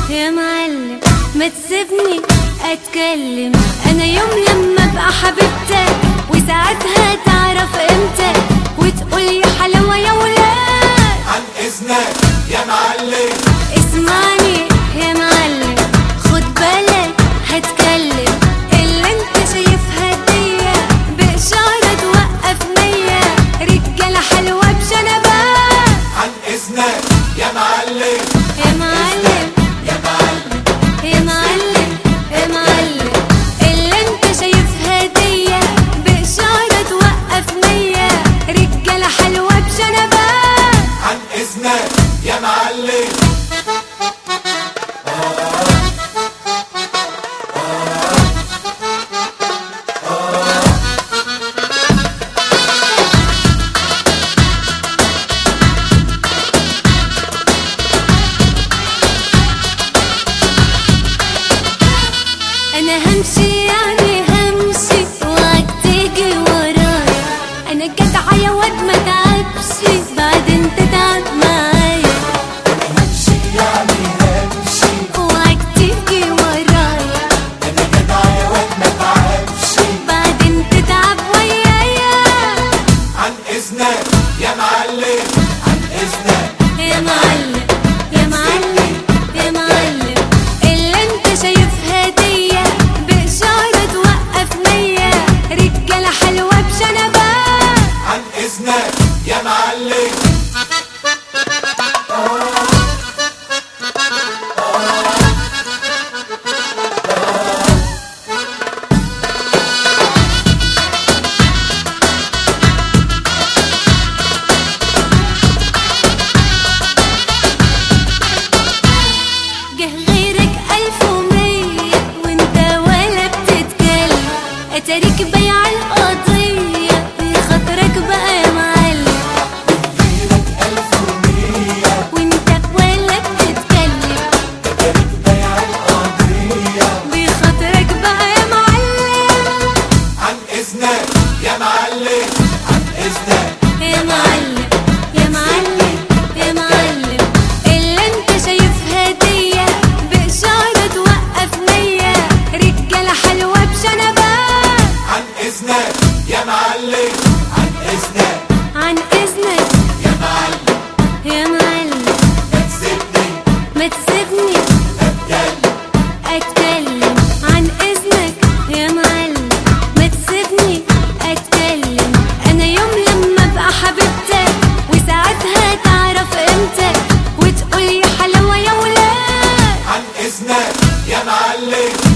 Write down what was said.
يا معلم ما تسيبني اتكلم انا يوم لما ابقى حبيبتك وساعتها تعرف امتى وتقول يا حلاوه يا ولاد عن اذنك يا معلم اسمعني يا معلم خد بالك هتكلم اللي انت شايفها دي بإشارة توقف نية رجالة حلوة بشنبات عن اذنك يا معلم يا معلم يا معلم يا معلم يا معلم اللي انت شايفها دي بإشارة توقف نية رجالة حلوة بشنبات عن اذنك يا معلم انا همشي يعني همشي وعد تيجي ورايا انا جدعة يا واد ما تعبش بعدين تتعب معايا همشي يعني همشي وعد تيجي ورايا انا جدع يا واد ما تعبش بعدين تتعب ويايا عن اذنك يا معلم عن اذنك يا معلم يا معلم يا معلم اللي انت شايفها دي بإشارة توقف نية رجالة حلوة بشنبات عن اذنك يا معلم جه غيرك ألف ومية وانت ولا بتتكلم اتاريك بيع القضية بخاطرك بقى يا معلم غيرك الف ومية وانت ولا بتتكلم تاريخ بيع القضية بخاطرك بقى يا معلم عن اذنك يا معلم عن اذنك يا معلم يا معلم يا معلم اللي انت شايفها دي بإشارة توقف نية رجالة حلوة بشنبات عن اذنك يا معلم عن اذنك عن إذنك يا معلم يا معلم ما تسيبني ما تسيبني اتكلم اتكلم عن اذنك يا معلم ما تسيبني اتكلم انا يوم لما ابقى حبيبتك وساعتها تعرف امتى وتقول يا حلاوه يا ولاد عن اذنك يا معلم